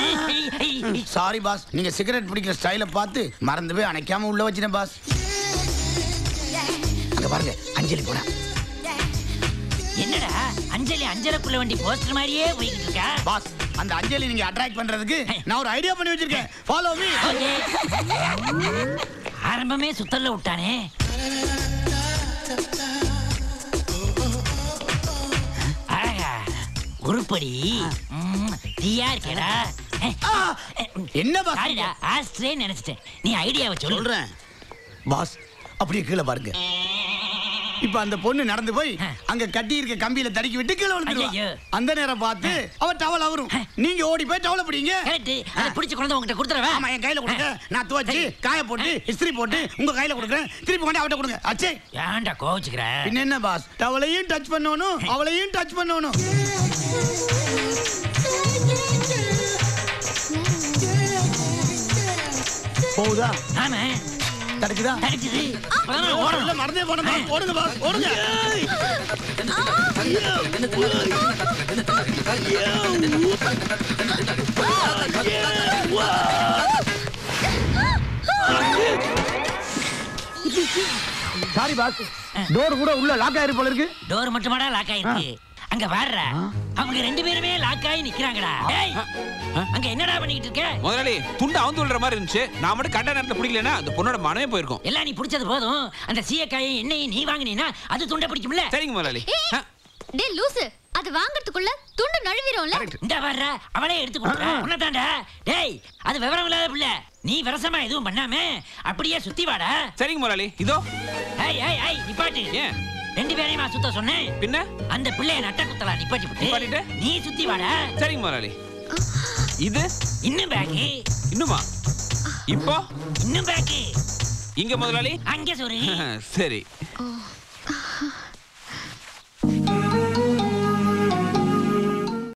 Sorry boss நீங்க cigarette பிடிக்கிற ஸ்டைல பார்த்து மறந்து போய் அணைக்காம உள்ள வச்சிட்டேன் பாஸ் அங்க பாருங்க அஞ்சலி போடா என்னடா அஞ்சலி அஞ்சலக்குள்ள வண்டி போஸ்டர் மாதிரியே போய்கிட்டு இருக்கா பாஸ் அந்த அஞ்சலி நீங்க அட்ராக்ட் பண்றதுக்கு நான் ஒரு ஐடியா பண்ணி வச்சிருக்கேன் ஃபாலோ மீ ஓகே. ஆரம்பமே சுத்தல்ல விட்டானே ஆஹா, உருப்படி ம், தீயா இருக்கேடா என்ன பாஸ் சாரிடா ஆஸ்ட்ரே நினைச்சிட்டேன் நீ ஐடியாவை சொல்லு சொல்றேன் பாஸ் அப்படியே கீழே பாருங்க இப்ப அந்த பொண்ணு நடந்து போய் அங்க கட்டி இருக்க கம்பியில தடுக்கி விட்டு கீழே விழுந்துருவா ஐயையோ. அந்த நேரம் பார்த்து அவ டவல் அவரும் நீங்க ஓடி போய் டவல பிடிங்க கரெக்ட் அதை பிடிச்ச குழந்தை உங்ககிட்ட கொடுத்துறவா ஆமா என் கையில கொடுங்க நான் துவச்சு காய போட்டு இஸ்திரி போட்டு உங்க கையில கொடுக்குறேன் திருப்பி கொண்டு அவட்ட கொடுங்க அச்சே ஏன்டா கோவிச்சுக்கிற பின்ன என்ன பாஸ் டவலையும் டச் பண்ணணும் அவளையும் டச் பண்ணணும் போகுதா ஆமா தடுக்குதா தடுக்குது அப்பதான் நான் இல்ல, ஓடணும் மறந்தே போன பாஸ் ஓடுங்க பாஸ் ஓடுங்க சாரி பாஸ் டோர் கூட உள்ள லாக் ஆயிரு போல இருக்கு டோர் மட்டுமாடா லாக் ஆயிருக்கு அங்க வாடுற அவங்க ரெண்டு பேருமே லாக் ஆகி நிக்கிறாங்கடா டேய் அங்க என்னடா பண்ணிக்கிட்டு இருக்க முதலாளி துண்டு அவந்து விழுற மாதிரி இருந்துச்சு நான் மட்டும் கண்ட நேரத்துல பிடிக்கலன்னா அந்த பொண்ணோட மனமே போயிருக்கும் எல்லாம் நீ பிடிச்சது போதும் அந்த சீயக்காயை எண்ணெயை நீ வாங்கினீன்னா அது துண்டை பிடிக்கும்ல சரிங்க முதலாளி ஆ, டே லூசு அது வாங்குறதுக்குள்ள துண்டு நழுவிடும்ல இந்த வர்ற அவளே எடுத்து கொடுக்குற உன்னதாண்டா டேய் அது விவரம் இல்லாத பிள்ளை நீ விரசமா எதுவும் பண்ணாம அப்படியே சுத்தி வாடா சரிங்க முதலாளி இதோ ஏய் ஏய் ஏய் நிப்பாட்டு ஏன் ரெண்டு பேரையுமா சுத்த சொன்னேன் பின்ன அந்த பிள்ளைய நட்ட குத்தலா நிப்பாட்டி நிப்பாட்டிட்டு? விட்டு நீ சுத்தி வாடா சரிங்க முதலாளி இது இன்னும் பேக்கு இன்னுமா இப்போ இன்னும் பேக்கு இங்க முதலாளி அங்க சொரு சரி ஓ